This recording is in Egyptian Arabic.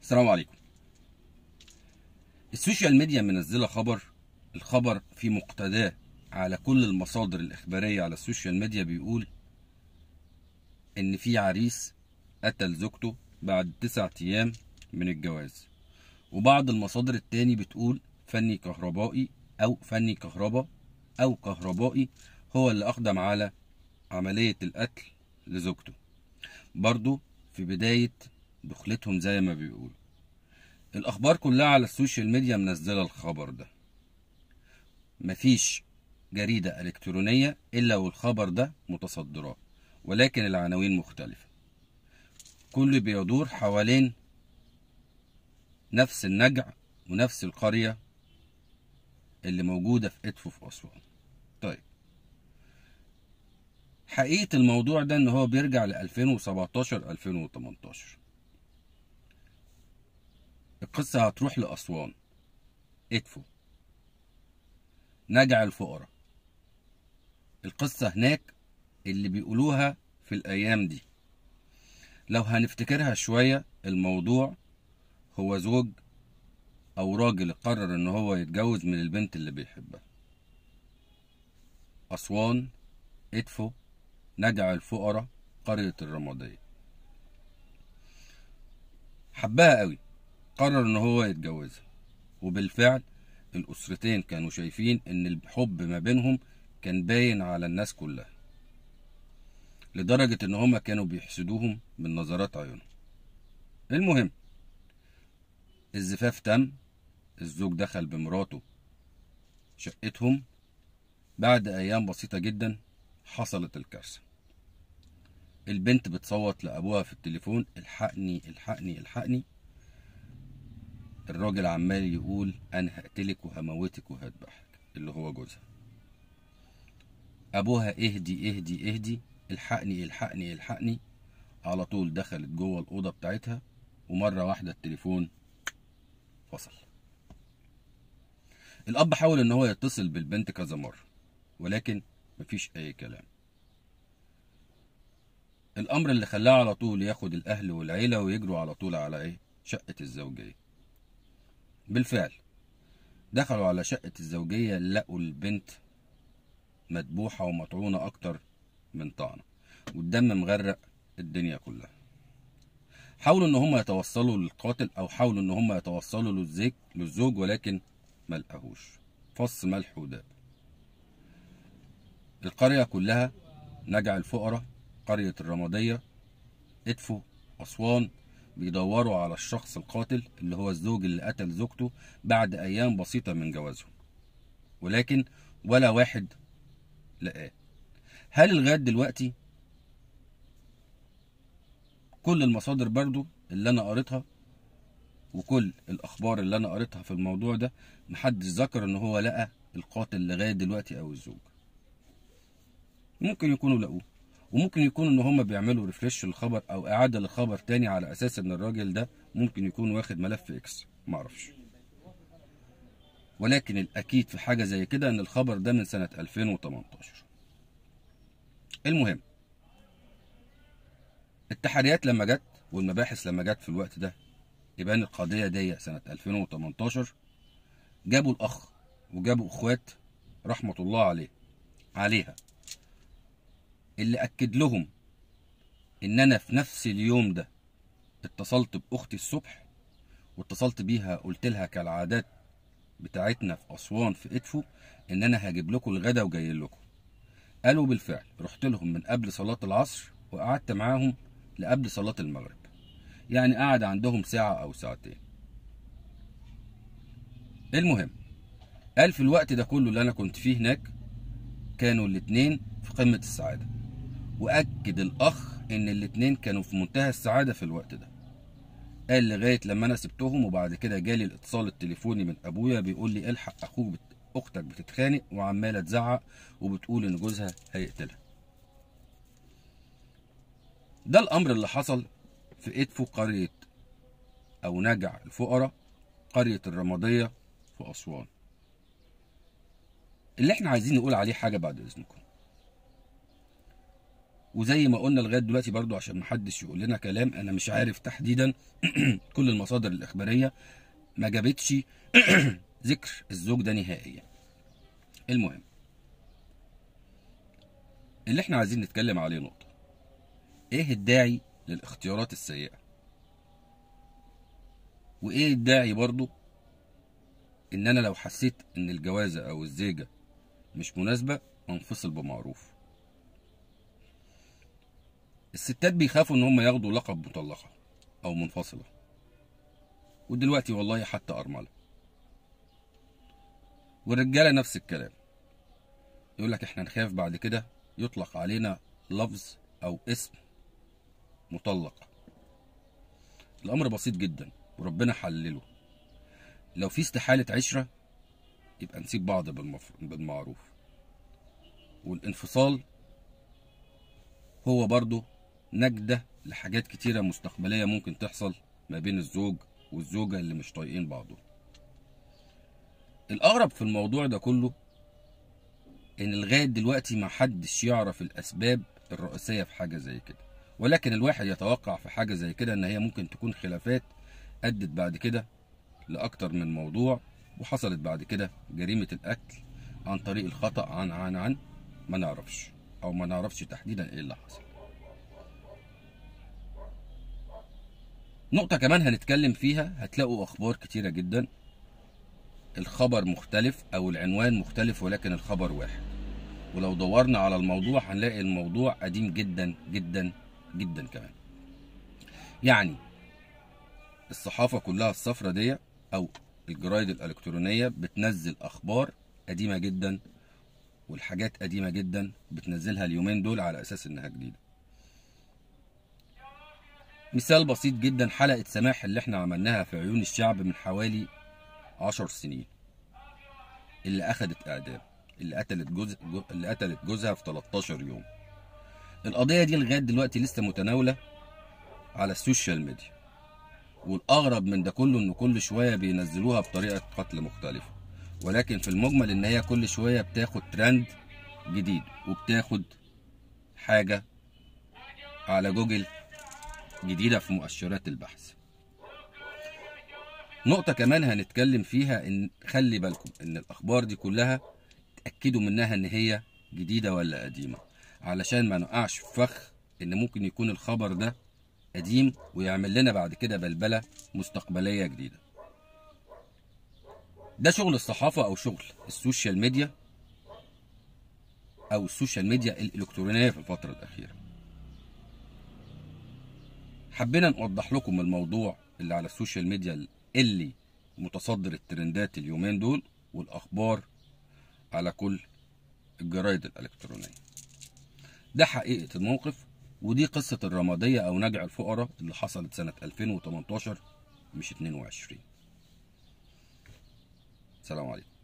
السلام عليكم السوشيال ميديا منزله خبر الخبر في مقتضاه على كل المصادر الاخباريه على السوشيال ميديا بيقول ان في عريس قتل زوجته بعد تسعة ايام من الجواز وبعض المصادر التاني بتقول فني كهربائي او فني كهرباء او كهربائي هو اللي اقدم على عمليه القتل لزوجته برضو في بدايه دخلتهم زي ما بيقولوا الاخبار كلها على السوشيال ميديا منزله الخبر ده مفيش جريده الكترونيه الا والخبر ده متصدراه ولكن العناوين مختلفه كل بيدور حوالين نفس النجع ونفس القريه اللي موجوده في ادفو في اسوان طيب حقيقه الموضوع ده ان هو بيرجع ل 2017 2018 القصة هتروح لأسوان ادفو نجع الفقراء القصة هناك اللي بيقولوها في الأيام دي لو هنفتكرها شوية الموضوع هو زوج أو راجل قرر إن هو يتجوز من البنت اللي بيحبها أسوان ادفو نجع الفقراء قرية الرمادية حبها قوي قرر ان هو يتجوزها وبالفعل الاسرتين كانوا شايفين ان الحب ما بينهم كان باين على الناس كلها لدرجة ان هما كانوا بيحسدوهم من نظرات عيونهم المهم الزفاف تم الزوج دخل بمراته شقتهم بعد ايام بسيطة جدا حصلت الكارثة البنت بتصوت لابوها في التليفون الحقني الحقني الحقني الراجل عمال يقول انا هقتلك وهموتك وهذبحك اللي هو جوزها ابوها اهدي اهدي اهدي الحقني الحقني الحقني على طول دخلت جوه الاوضه بتاعتها ومره واحده التليفون فصل الاب حاول ان هو يتصل بالبنت كذا مره ولكن مفيش اي كلام الامر اللي خلاه على طول ياخد الاهل والعيله ويجروا على طول على ايه شقه الزوجيه بالفعل دخلوا على شقة الزوجية لقوا البنت مدبوحة ومطعونة أكتر من طعنة والدم مغرق الدنيا كلها حاولوا إن هم يتوصلوا للقاتل أو حاولوا إن هم يتوصلوا للزيك للزوج ولكن ملقاهوش فص ملح وداب القرية كلها نجع الفقراء قرية الرمادية ادفو أسوان بيدوروا على الشخص القاتل اللي هو الزوج اللي قتل زوجته بعد ايام بسيطه من جوازهم ولكن ولا واحد لقاه هل لغايه دلوقتي كل المصادر برضو اللي انا قريتها وكل الاخبار اللي انا قريتها في الموضوع ده محدش ذكر ان هو لقى القاتل لغايه دلوقتي او الزوج ممكن يكونوا لقوه وممكن يكون ان هم بيعملوا ريفرش للخبر او اعاده للخبر تاني على اساس ان الراجل ده ممكن يكون واخد ملف اكس معرفش ولكن الاكيد في حاجه زي كده ان الخبر ده من سنه 2018 المهم التحريات لما جت والمباحث لما جت في الوقت ده يبان القضيه دي سنه 2018 جابوا الاخ وجابوا اخوات رحمه الله عليه عليها اللي اكد لهم ان انا في نفس اليوم ده اتصلت باختي الصبح واتصلت بيها قلت لها كالعادات بتاعتنا في اسوان في ادفو ان انا هجيب لكم الغدا وجاي لكم قالوا بالفعل رحت لهم من قبل صلاه العصر وقعدت معاهم لقبل صلاه المغرب يعني قعد عندهم ساعه او ساعتين المهم قال في الوقت ده كله اللي انا كنت فيه هناك كانوا الاتنين في قمه السعاده واكد الاخ ان الاتنين كانوا في منتهى السعاده في الوقت ده قال لغايه لما انا سبتهم وبعد كده جالي الاتصال التليفوني من ابويا بيقول لي الحق اخوك بت... اختك بتتخانق وعماله تزعق وبتقول ان جوزها هيقتلها ده الامر اللي حصل في ادفو قريه او نجع الفقراء قريه الرماديه في اسوان اللي احنا عايزين نقول عليه حاجه بعد اذنكم وزي ما قلنا لغايه دلوقتي برضو عشان محدش يقول لنا كلام انا مش عارف تحديدا كل المصادر الاخباريه ما جابتش ذكر الزوج ده نهائيا المهم اللي احنا عايزين نتكلم عليه نقطه ايه الداعي للاختيارات السيئه وايه الداعي برضو ان انا لو حسيت ان الجوازه او الزيجه مش مناسبه انفصل بمعروف الستات بيخافوا ان هم ياخدوا لقب مطلقه او منفصله ودلوقتي والله حتى ارمله والرجاله نفس الكلام يقول لك احنا نخاف بعد كده يطلق علينا لفظ او اسم مطلق الامر بسيط جدا وربنا حلله لو في استحاله عشره يبقى نسيب بعض بالمف... بالمعروف والانفصال هو برضه نجدة لحاجات كتيرة مستقبلية ممكن تحصل ما بين الزوج والزوجة اللي مش طايقين بعضهم الأغرب في الموضوع ده كله إن لغاية دلوقتي ما حدش يعرف الأسباب الرئيسية في حاجة زي كده ولكن الواحد يتوقع في حاجة زي كده إن هي ممكن تكون خلافات أدت بعد كده لأكتر من موضوع وحصلت بعد كده جريمة القتل عن طريق الخطأ عن عن عن ما نعرفش أو ما نعرفش تحديدا إيه اللي حصل نقطة كمان هنتكلم فيها هتلاقوا أخبار كتيرة جدا الخبر مختلف أو العنوان مختلف ولكن الخبر واحد ولو دورنا على الموضوع هنلاقي الموضوع قديم جدا جدا جدا كمان يعني الصحافة كلها الصفرة دي أو الجرايد الإلكترونية بتنزل أخبار قديمة جدا والحاجات قديمة جدا بتنزلها اليومين دول على أساس إنها جديدة مثال بسيط جدا حلقة سماح اللي احنا عملناها في عيون الشعب من حوالي عشر سنين اللي أخدت إعدام اللي قتلت جوز اللي قتلت جوزها في 13 يوم القضية دي لغاية دلوقتي لسه متناولة على السوشيال ميديا والأغرب من ده كله إن كل شوية بينزلوها بطريقة قتل مختلفة ولكن في المجمل إن هي كل شوية بتاخد ترند جديد وبتاخد حاجة على جوجل جديدة في مؤشرات البحث نقطة كمان هنتكلم فيها ان خلي بالكم ان الاخبار دي كلها تأكدوا منها ان هي جديدة ولا قديمة علشان ما نقعش في فخ ان ممكن يكون الخبر ده قديم ويعمل لنا بعد كده بلبلة مستقبلية جديدة ده شغل الصحافة او شغل السوشيال ميديا او السوشيال ميديا الالكترونية في الفترة الاخيرة حبينا نوضح لكم الموضوع اللي على السوشيال ميديا اللي متصدر الترندات اليومين دول والاخبار على كل الجرايد الالكترونيه ده حقيقه الموقف ودي قصه الرماديه او نجع الفقراء اللي حصلت سنه 2018 مش 22 سلام عليكم